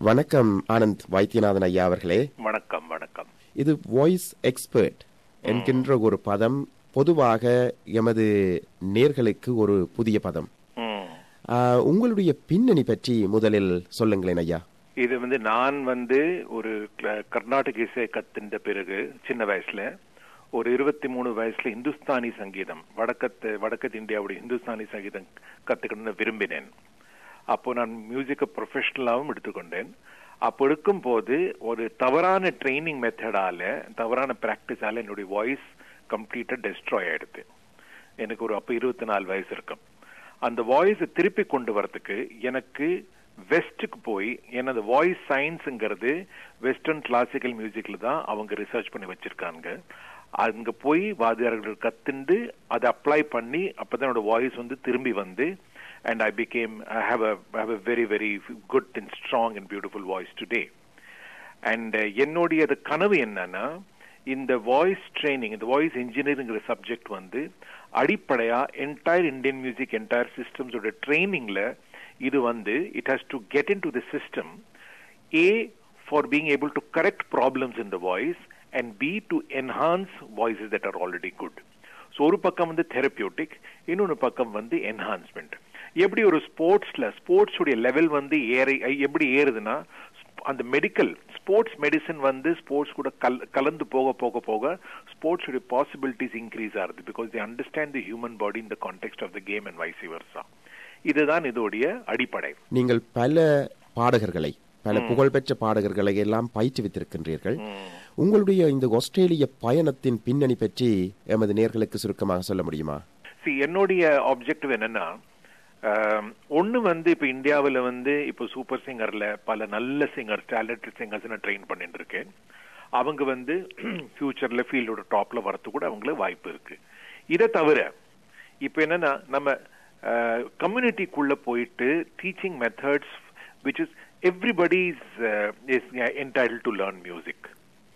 வணக்கம் ஆனந்த் வைத்தியநாதன் ஐயா அவர்களே வணக்கம் வணக்கம் இது வாய்ஸ் எக்ஸ்பர்ட் என்கின்ற ஒரு பதம் பொதுவாக எமது நேர்களுக்கு ஒரு புதிய பதம் ம். ஆ, உங்களுடைய பின்னணி பற்றி முதலில் சொல்லுங்களேன் ஐயா இது வந்து நான் வந்து ஒரு க- கர்நாடக இசை கத்துன்ற பிறகு சின்ன வயசுல ஒரு இருபத்தி மூணு வயசுல இந்துஸ்தானி சங்கீதம் வடக்கத்து வடக்கத்து இந்தியாவுடைய இந்துஸ்தானி சங்கீதம் கத்துக்கணும்னு விரும்பினேன் அப்போ நான் மியூசிக்கை ப்ரொஃபஷனலாகவும் எடுத்துக்கொண்டேன் அப்போ எடுக்கும்போது ஒரு தவறான ட்ரைனிங் மெத்தடால தவறான பிராக்டிஸால என்னுடைய வாய்ஸ் கம்ப்ளீட்டா டெஸ்ட்ராய் ஆயிடுது எனக்கு ஒரு அப்போ இருபத்தி நாலு வயசு இருக்கும் அந்த வாய்ஸை திருப்பி கொண்டு வரதுக்கு எனக்கு வெஸ்ட்டுக்கு போய் ஏன்னா அந்த வாய்ஸ் சயின்ஸுங்கிறது வெஸ்டர்ன் கிளாசிக்கல் மியூசிக்ல தான் அவங்க ரிசர்ச் பண்ணி வச்சிருக்காங்க அங்க போய் வாத்தியார்கள் கத்துண்டு அதை அப்ளை பண்ணி அப்பதான் என்னோட வாய்ஸ் வந்து திரும்பி வந்து and I became I have a have a very very good and strong and beautiful voice today and என்னுடைய அது கனவு என்னன்னா இந்த வாய்ஸ் ட்ரைனிங் இந்த வாய்ஸ் இன்ஜினியரிங்கிற சப்ஜெக்ட் வந்து அடிப்படையா என்டையர் இந்தியன் மியூசிக் என்டையர் சிஸ்டம்ஸோட ட்ரைனிங்ல இது வந்து it has to get into the system uh for being able to correct problems in the voice and be to enhance voices that are already good so ஒரு பக்கம் வந்து therapeutic இன்னொன்று பக்கம் வந்து என்ஹான்ஸ்மெண்ட் எப்படி ஒரு ஸ்போர்ட்ஸ்ல ஸ்போர்ட்ஸ் உடைய லெவல் வந்து ஏற எப்படி ஏறுதுன்னா அந்த மெடிக்கல் ஸ்போர்ட்ஸ் மெடிசன் வந்து ஸ்போர்ட்ஸ் கூட கல் கலந்து போக போக போக ஸ்போர்ட்ஸ் உடைய பாசிபிலிட்டிஸ் இன்க்ரீஸ் ஆகுது because the understand the human body in the context of the game and vice versa இதுதான் இதோடைய அடிப்படை நீங்கள் பல பாடகர்களை பல புகழ்பெற்ற பாடகர்களை எல்லாம் பயிற்றுவித்திருக்கின்றீர்கள் உங்களுடைய இந்த ஆஸ்திரேலிய பயணத்தின் பின்னணி பற்றி எமது நேர்களுக்கு சுருக்கமாக சொல்ல முடியுமா See, என்னுடைய ஆப்ஜெக்டிவ் என்னன்னா ஆம், ஒண்ணு வந்து இப்ப இந்தியாவுல வந்து இப்போ சூப்பர் சிங்கர்ல பல நல்ல சிங்கர்ஸ் டேலண்டட் சிங்கர்ஸ் நான் ட்ரெயின் பண்ணிட்டு இருக்கேன் அவங்க வந்து ஃபியூச்சர்ல ஃபீல்டோட டாப்ல வரது கூட அவங்களுக்கு வாய்ப்பு இருக்கு இதை தவிர இப்போ என்னன்னா நம்ம கம்யூனிட்டிக்குள்ள போயிட்டு teaching methods which is everybody is is entitled to learn music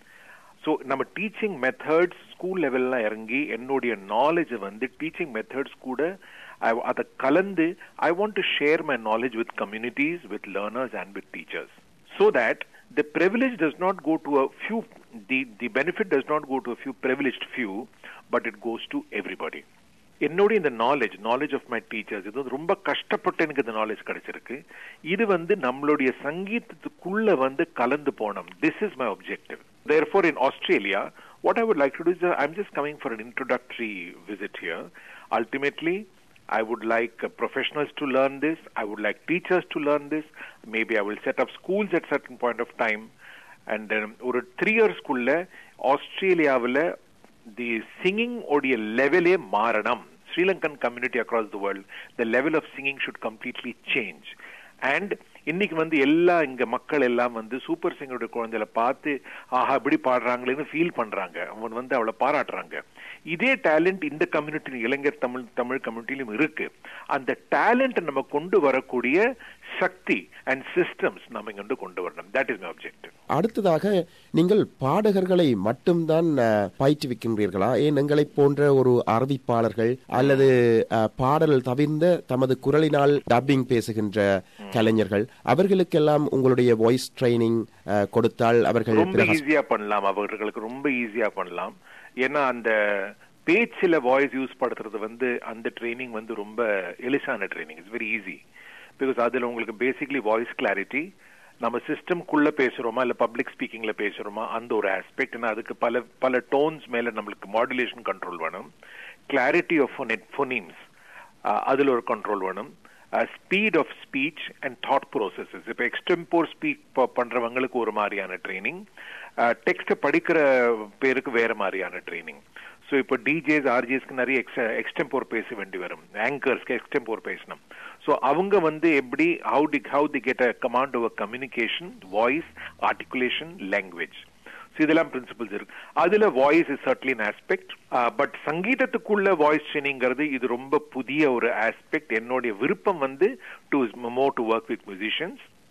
so நம்ம டீச்சிங் மெத்தட்ஸ் ஸ்கூல் லெவல்லாம் இறங்கி என்னுடைய நாலேஜ் வந்து டீச்சிங் மெத்தட்ஸ் கூட I- அதை கலந்து I want to share my knowledge with communities with learners and with teachers so that the privilege does not go to a few the the benefit does not go to a few privileged few but it goes to everybody என்னுடைய இந்த knowledge knowledge of my teachers இது வந்து ரொம்ப கஷ்டப்பட்டு எனக்கு இந்த knowledge கிடைச்சிருக்கு இது வந்து நம்மளுடைய சங்கீதத்துக்குள்ள வந்து கலந்து போனோம் this is my objective therefore in australia what i would like to do is uh, i'm just coming for an introductory visit here ultimately I would like uh, professionals to learn this. I would like teachers to learn this. Maybe I will set up schools at certain point of time. And um, ஒரு three இயர்ஸ்க்குள்ள ஆஸ்திரேலியாவில் the singing உடைய லெவலே மாறணும் Sri Lankan community across the world the level of singing should completely change and இன்னைக்கு வந்து எல்லா இங்க மக்கள் எல்லாம் வந்து சூப்பர் சிங்கரோட குழந்தைகளை பார்த்து ஆஹா இப்படி பாடுறாங்களேன்னு ஃபீல் பண்றாங்க அவன் வந்து அவளை பாராட்டுறாங்க இதே டேலண்ட் இந்த கம்யூனிட்டி இளைஞர் தமிழ் தமிழ் கம்யூனிட்டிலும் இருக்கு அந்த டேலண்ட் நம்ம கொண்டு வரக்கூடிய சக்தி அண்ட் சிஸ்டம்ஸ் நம்ம இங்க வந்து கொண்டு வரணும் தட் இஸ் மை ஆப்ஜெக்டிவ் அடுத்ததாக நீங்கள் பாடகர்களை மட்டும்தான் அஹ், பயிற்றுவிக்கின்றீர்களா ஏன் எங்களை போன்ற ஒரு அறிவிப்பாளர்கள் அல்லது அஹ், பாடல் தவிர்ந்த தமது குரலினால் டப்பிங் பேசுகின்ற கலைஞர்கள் அவர்களுக்கெல்லாம் உங்களுடைய வாய்ஸ் ட்ரைனிங் கொடுத்தால் அவர்கள் ரொம்ப பிறகு ஈஸியா பண்ணலாம் அவர்களுக்கு ரொம்ப ஈஸியா பண்ணலாம் ஏன்னா அந்த பேச்சில வாய்ஸ் யூஸ் படுத்துறது வந்து அந்த ட்ரைனிங் வந்து ரொம்ப எளிசான training it's very easy because அதுல உங்களுக்கு பேசிக்லி வாய்ஸ் கிளாரிட்டி நம்ம சிஸ்டம்குள்ள பேசுறோமா இல்ல பப்ளிக் ஸ்பீக்கிங்ல பேசுறோமா அந்த ஒரு ஆஸ்பெக்ட் ஏன்னா அதுக்கு பல பல டோன்ஸ் மேல நம்மளுக்கு மாடுலேஷன் கண்ட்ரோல் வேணும் கிளாரிட்டி ஆஃப் ஃபோனீம்ஸ் அதுல ஒரு கண்ட்ரோல் வேணும் speed of speech and thought processes இப்போ எக்ஸ்டெம்போர் ஸ்பீக் பண்றவங்களுக்கு ஒரு மாதிரியான ட்ரைனிங் டெக்ஸ்ட் படிக்கிற பேருக்கு வேற மாதிரியான ட்ரைனிங் ஸோ இப்போ டிஜேஸ் ஆர்ஜிஎஸ்க்கு நிறைய எக்ஸ் எக்ஸ்டெம்போர் பேச வேண்டி வரும் ஆங்கர்ஸ்க்கு எக்ஸ்டெம்போர் பேசணும் ஸோ அவங்க வந்து எப்படி how the how the get a command over communication voice articulation language so இதெல்லாம் பிரின்சிபல்ஸ் இருக்கு அதுல voice is certainly aspect but சங்கீதத்துக்குள்ள வாய்ஸ் ட்ரைனிங்கிறது இது ரொம்ப புதிய ஒரு ஆஸ்பெக்ட் என்னுடைய விருப்பம் வந்து to more to work with musicians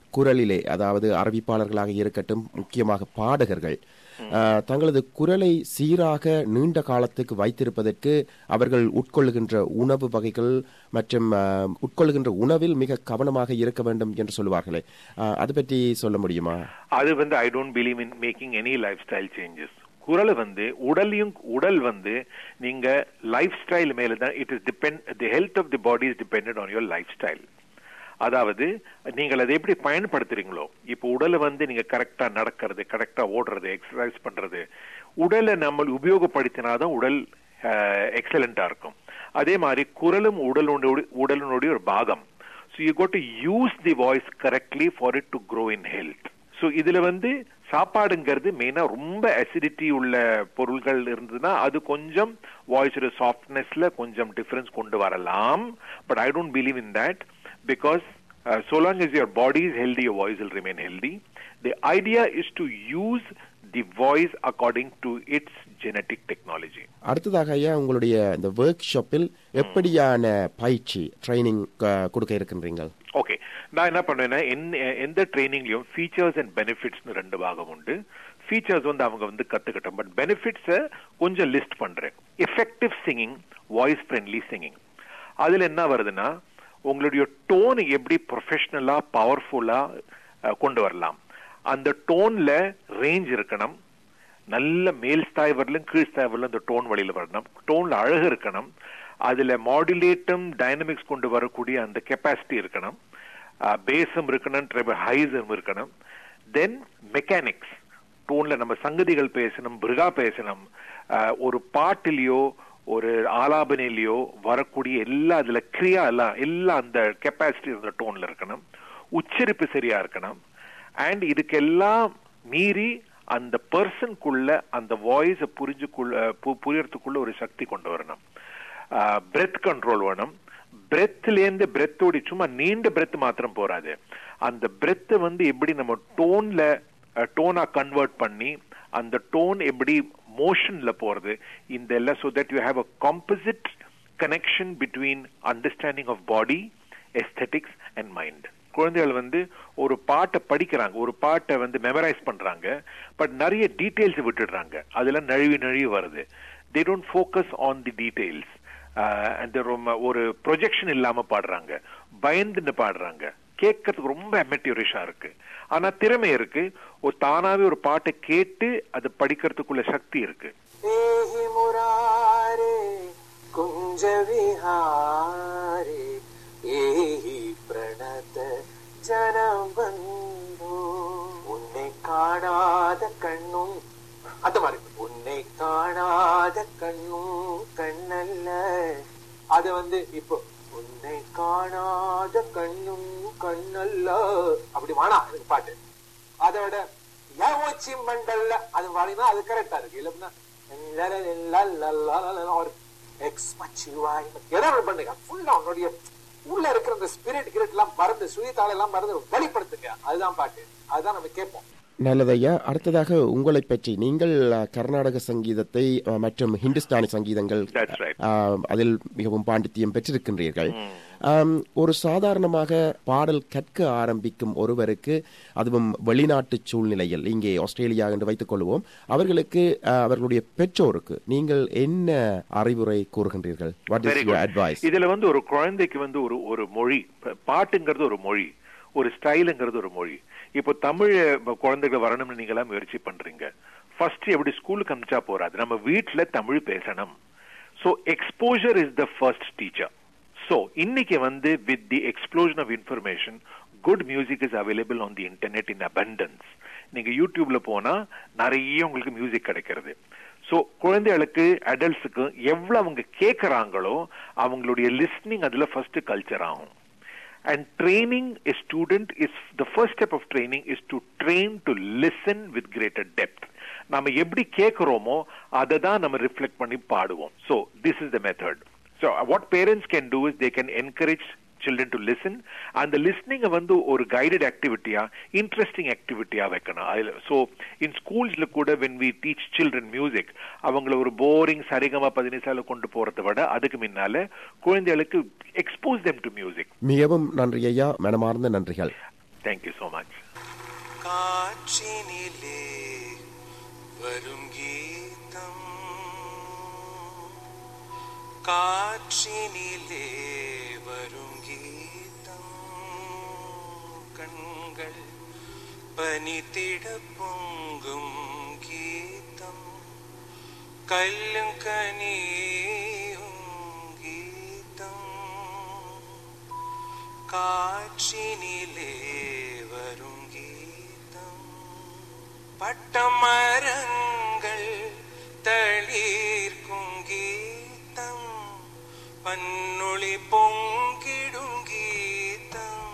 குரலிலே அதாவது அறிவிப்பாளர்களாக இருக்கட்டும் முக்கியமாக பாடகர்கள் ஆஹ், தங்களது குரலை சீராக நீண்ட காலத்துக்கு வைத்திருப்பதற்கு அவர்கள் உட்கொள்ளுகின்ற உணவு வகைகள் மற்றும் ஆஹ், உட்கொள்ளுகின்ற உணவில் மிக கவனமாக இருக்க வேண்டும் என்று சொல்லுவார்களே ஆஹ், அது பற்றி சொல்ல முடியுமா அது வந்து I don't believe in making any lifestyle changes குரல் வந்து உடலையும் உடல் வந்து நீங்க லைஃப் ஸ்டைல் மேல தான் it is depend the health of the body is depended on your lifestyle அதாவது நீங்கள் அதை எப்படி பயன்படுத்துறீங்களோ இப்போ உடலை வந்து நீங்க கரெக்டா நடக்கிறது கரெக்டா ஓடுறது எக்ஸசைஸ் பண்றது உடலை நம்ம உபயோகப்படுத்தினாதான் உடல் எக்ஸலண்டா இருக்கும் அதே மாதிரி குரலும் உடலுடைய உடலினுடைய ஒரு பாகம் so you got to use the voice correctly for it to grow in health so இதுல வந்து சாப்பாடுங்கிறது மெயினா ரொம்ப அசிடிட்டி உள்ள பொருள்கள் இருந்ததுன்னா அது கொஞ்சம் வாய்ஸோட சாஃப்ட்னஸ்ல கொஞ்சம் டிஃபரன்ஸ் கொண்டு வரலாம் but I don't believe in that because so long as your body is healthy your voice will remain healthy the idea is to use the voice according to its genetic technology அடுத்ததாக ஐயா உங்களுடைய இந்த work ஷாப்பில் எப்படியான பயிற்சி training கொடுக்க இருக்கின்றீங்க okay நான் என்ன பண்ணுவேன்னா எந்த- எந்த ட்ரைனிங்லயும் ஃபீச்சர்ஸ் அண்ட் பெனிஃபிட்ஸ்னு ரெண்டு பாகம் உண்டு ஃபீச்சர்ஸ் வந்து அவங்க வந்து கத்துக்கிட்டோம் பட் பெனிஃபிட்ஸை கொஞ்சம் லிஸ்ட் பண்றேன் effective singing voice friendly singing அதுல என்ன வருதுன்னா உங்களுடைய டோன் எப்படி ப்ரொஃபஷனலா பவர்ஃபுல்லா கொண்டு வரலாம் அந்த டோன்ல ரேஞ்ச் இருக்கணும் நல்ல மேல் ஸ்தாய் வரலும் கீழ் ஸ்தாய் வரலும் அந்த டோன் வழியில வரணும் டோன்ல அழகு இருக்கணும் அதுல மாடுலேட்டும் டைனமிக்ஸ் கொண்டு வரக்கூடிய அந்த கெப்பாசிட்டி இருக்கணும் பேஸும் இருக்கணும் ஹைஸும் இருக்கணும் தென் மெக்கானிக்ஸ் டோன்ல நம்ம சங்கதிகள் பேசணும் பிருகா பேசணும் ஆஹ் ஒரு பாட்டிலேயோ ஒரு ஆலாபனையிலயோ வரக்கூடிய எல்லா அதுல கிரியா எல்லாம் எல்லாம் அந்த கெப்பாசிட்டி அந்த டோன்ல இருக்கணும் உச்சரிப்பு சரியா இருக்கணும் அண்ட் இதுக்கெல்லாம் மீறி அந்த பர்சனுக்குள்ள அந்த வாய்ஸ புரிஞ்சுக்குள்ள பு- புரியறதுக்குள்ள ஒரு சக்தி கொண்டு வரணும் பிரெத் கண்ட்ரோல் வேணும் பிரெத்லேருந்து பிரெத்தோடி சும்மா நீண்ட பிரெத் மாத்திரம் போறாது அந்த பிரெத் வந்து எப்படி நம்ம டோன்ல டோனா கன்வெர்ட் பண்ணி அந்த டோன் எப்படி மோஷன்ல போறது இந்த எல்லாம் so that you have a composite connection between understanding of body aesthetics and mind குழந்தைகள் வந்து ஒரு பாட்டை படிக்கிறாங்க ஒரு பாட்டை வந்து மெமரைஸ் பண்றாங்க பட் நிறைய டீடைல்ஸ் விட்டுடுறாங்க அதுல நழுவி நழுவி வருது they don't focus on the details அந்த ரொம்ப ஒரு ப்ரொஜெக்ஷன் இல்லாம பாடுறாங்க பயந்துன்னு பாடுறாங்க கேட்கறதுக்கு ரொம்ப அமெட்டியூரிஷா இருக்கு ஆனா திறமை இருக்கு ஒரு தானாவே ஒரு பாட்டை கேட்டு அது படிக்கிறதுக்குள்ள சக்தி இருக்கு देहि मुरारे कुञ्ज विहारे ஏஹி பிரணத ஜனபந்தோ உன்னை காணாத கண்ணும் அந்த மாதிரி உன்னை காணாத கண்ணும் கண்ணல்ல அது வந்து இப்போ உன்னை காணாத கண்ணும் கண்ணல்ல அப்படி வேணாம் எனக்கு பாட்டு அதோட ஏவோச்சி மண்டல்ல அது பாடினா அது கரெக்டா இருக்கு இல்லைன்னா ஒரு எக்ஸ் மச்சிவாய் ஏதாவது பண்ணுங்க ஃபுல்லா உன்னுடைய உள்ள இருக்கிற அந்த ஸ்பிரிட் கிரிட் எல்லாம் மறந்து சுயத்தால எல்லாம் மறந்து வெளிப்படுத்துங்க அதுதான் பாட்டு அதுதான் நம்ம கேட்போம் நல்லதையா அடுத்ததாக உங்களை பற்றி நீங்கள் அஹ், கர்நாடக சங்கீதத்தை அஹ், மற்றும் ஹிந்துஸ்தானி சங்கீதங்கள் That's right. அஹ், அதில் மிகவும் பாண்டித்தியம் பெற்றிருக்கின்றீர்கள் ஆம், ஒரு சாதாரணமாக பாடல் கற்க ஆரம்பிக்கும் ஒருவருக்கு அதுவும் வெளிநாட்டு சூழ்நிலையில் இங்கே ஆஸ்திரேலியா என்று வைத்துக் கொள்வோம் அவர்களுக்கு அஹ், அவர்களுடைய பெற்றோருக்கு நீங்கள் என்ன அறிவுரை கூறுகின்றீர்கள் what Very is good. Advice இதுல வந்து ஒரு குழந்தைக்கு வந்து ஒரு ஒரு மொழி ப- பாட்டுங்கிறது ஒரு மொழி ஒரு ஸ்டைலுங்கிறது ஒரு மொழி இப்போ தமிழ் அஹ், குழந்தைகள் வரணும்னு நீங்க எல்லாம் முயற்சி பண்றீங்க ஃபர்ஸ்ட் எப்படி ஸ்கூலுக்கு அனுப்பிச்சா போறாது நம்ம வீட்ல தமிழ் பேசணும் so exposure is the first teacher so இன்னைக்கு வந்து with the explosion of information good music is available on the internet in abundance நீங்க யூடியூப்ல போனா நிறைய உங்களுக்கு மியூசிக் கிடைக்கிறது சோ குழந்தைகளுக்கு அடல்ட்ஸுக்கு எவ்வளவு அவங்க கேட்கறாங்களோ அவங்களுடைய லிஸ்னிங் அதுல ஃபர்ஸ்ட் கல்ச்சர் ஆகும் and training a student is the first step of training is to train to listen with greater depth நாம எப்படி கேட்கிறோமோ அதை தான் நம்ம ரிஃப்ளெக்ட் பண்ணி பாடுவோம் so this is the method so uh, what parents can do is they can encourage children to listen and the listening வந்து ஒரு guided activity-ஆ interesting activity-ஆ வைக்கணும் அதுல so in schools-ல கூட when we teach children music அவங்கள ஒரு boring Saregama பதினிசால கொண்டு போறதை விட அதுக்கு முன்னால குழந்தைகளுக்கு expose them to music மிகவும் நன்றி ஐயா மனமார்ந்த நன்றிகள் தேங்க்யூ ஸோ மச் காற்றினிலே வரும் கீதம் காற்றினிலே வரும் கீதம் கண்கள் பனித்திட பொங்கும் கீதம் கல்லும் கனியும் கீதம் காற்றினிலே வரும் கீதம் பட்டமரங்கள் தளிர்க்கும் கீதம் பன்னொளி பொங்கிடும் கீதம்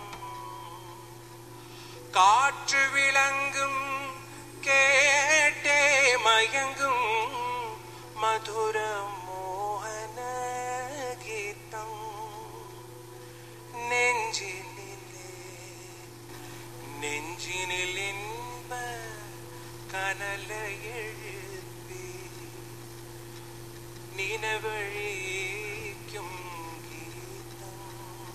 காற்று விளங்கும் கேட்டே மயங்கும் மதுர மோகன கீதம் நெஞ்சினிலே நெஞ்சினில் இன்ப கனல எழுப்பி நினவழிக்கும் கீதம்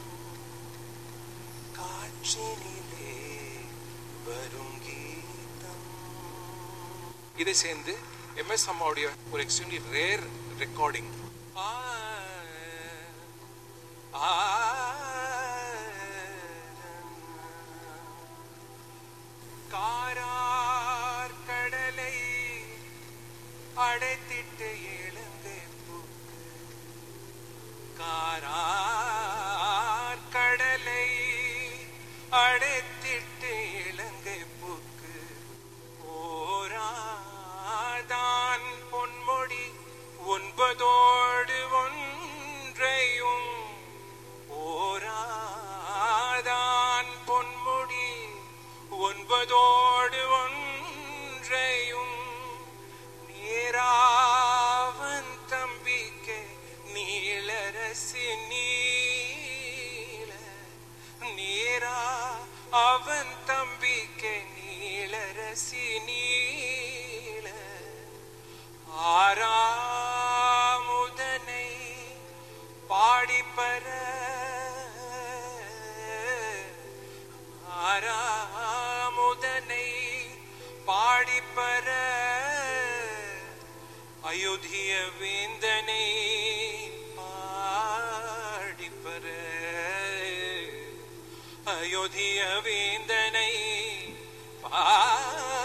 காற்றினிலே வரும் கீதம் இதை சேர்ந்து எம்எஸ் அம்மாவுடைய ஒரு எக்ஸ்ட்ரீம்லி ரேர் ரெக்கார்டிங் ஆ ஆ காரார் கடலை அடைத்திட்டு இழந்து பூக்கு காரார் கடலை அடைத்திட்டு இலங்கை பூக்கு ஓராதான் பொன்மொழி ஒன்பதோடு ஒன்றையும் ஓராதான் பொன்முடி ஒன்பதோடு ஒன்றையும் நீராவன் தம்பிக்கு நீளரசி நீல நீரா அவன் தம்பிக்கு நீளரசி நீல ஆறாமுதனை பாடிப்பர ஆறாமுதனை பாடிப்பர அயோத்திய வேந்தனை பாடிப்பர அயோத்திய வேந்தனை பா